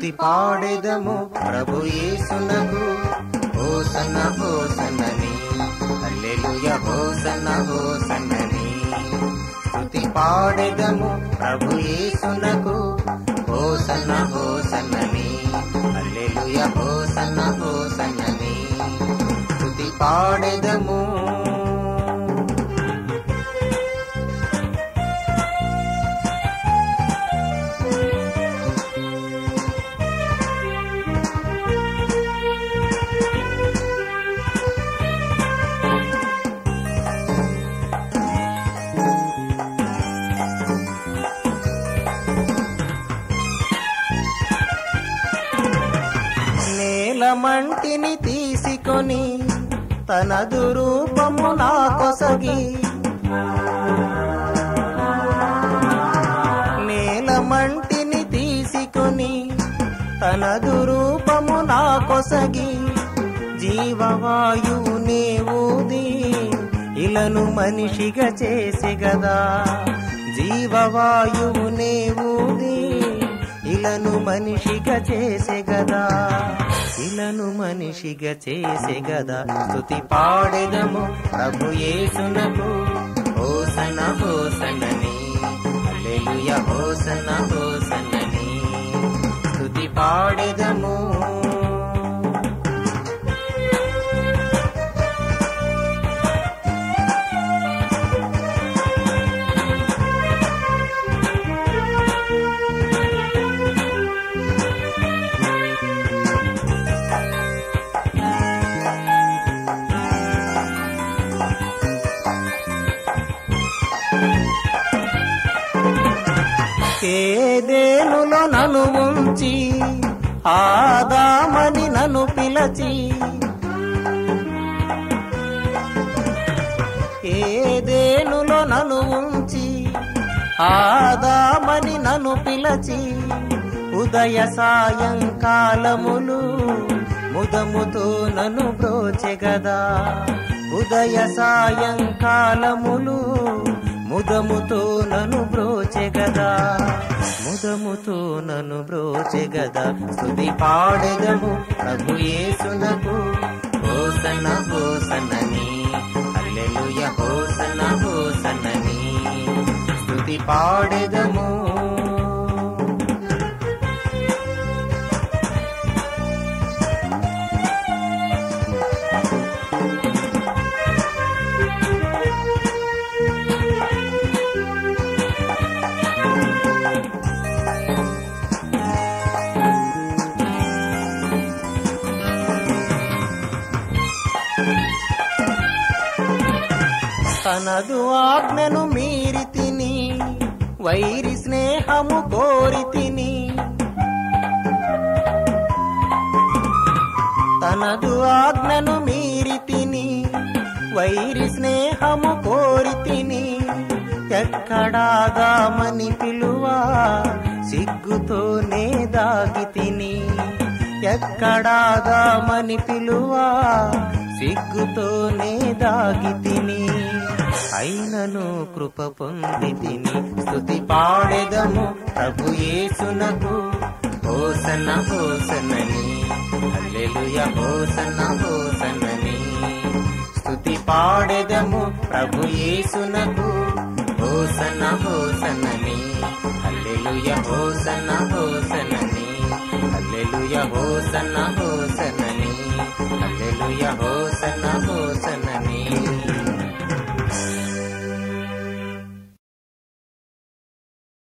స్తుతి పాడెదము ప్రభు యేసునకు హోసన్న హోసన్నని హల్లెలూయ హోసన్న హోసన్నని స్తుతి పాడెదము ప్రభు యేసునకు హోసన్న హోసన్నని హల్లెలూయ హోసన్న హోసన్నని స్తుతి పాడెదము నేల మంటిని తీసుకొని తనదు రూపము నా కొసగి నేల మంటిని తీసుకొని తనదు రూపము నా కొసగి జీవవాయువు ఊది ఇలను మనిషిగా చేసి గదా జీవవాయువు ఊది ఇలను మనిషిగా చేసే గదా ఇలను మనిషిగా చేసే గదా స్తుతి పాడెదము ప్రభు యేసునకు హోసన హోసనని హల్లెలూయ హోసన హోసనని స్తుతి పాడెదము ఏదేనులో నన్ను ఉంచి ఆదామని నన్ను పిలచి ఏదేనులో నన్ను ఉంచి ఆదామని నన్ను పిలచి ఉదయ సాయంకాలములు ముదముతో నన్ను బ్రోచెగదా ఉదయ సాయంకాలములు ముదముతో నన్ను బ్రోచెగదా ముదముతో నన్ను బ్రోచెగదా స్తుతి పాడెదము ప్రభు యేసునకు హోసన హోసనని హల్లెలూయ హోసన హోసనని స్తుతి పాడెదము తనదు ఆజ్ఞను మీరి తిని వైరి స్నేహము కోరి తిని తనదు ఆజ్ఞను మీరి తిని వైరి స్నేహము కోరి తిని ఎక్కడాగామని పిలువా సిగ్గుతోనే దాగి తిని ఎక్కడాగామని పిలువా సిగ్గుతోనే దాగి తిని అయినను కృప పొంది తిని స్తుతి పాడెదము ప్రభు యేసునకు హోసన హోసనని హల్లెలూయ హోసన హోసనని స్తుతి పాడెదము ప్రభు యేసునకు హోసన హోసనని హల్లెలూయ హోసన హోసనని హల్లెలూయ హోసన హోసనని హల్లెలూయ హో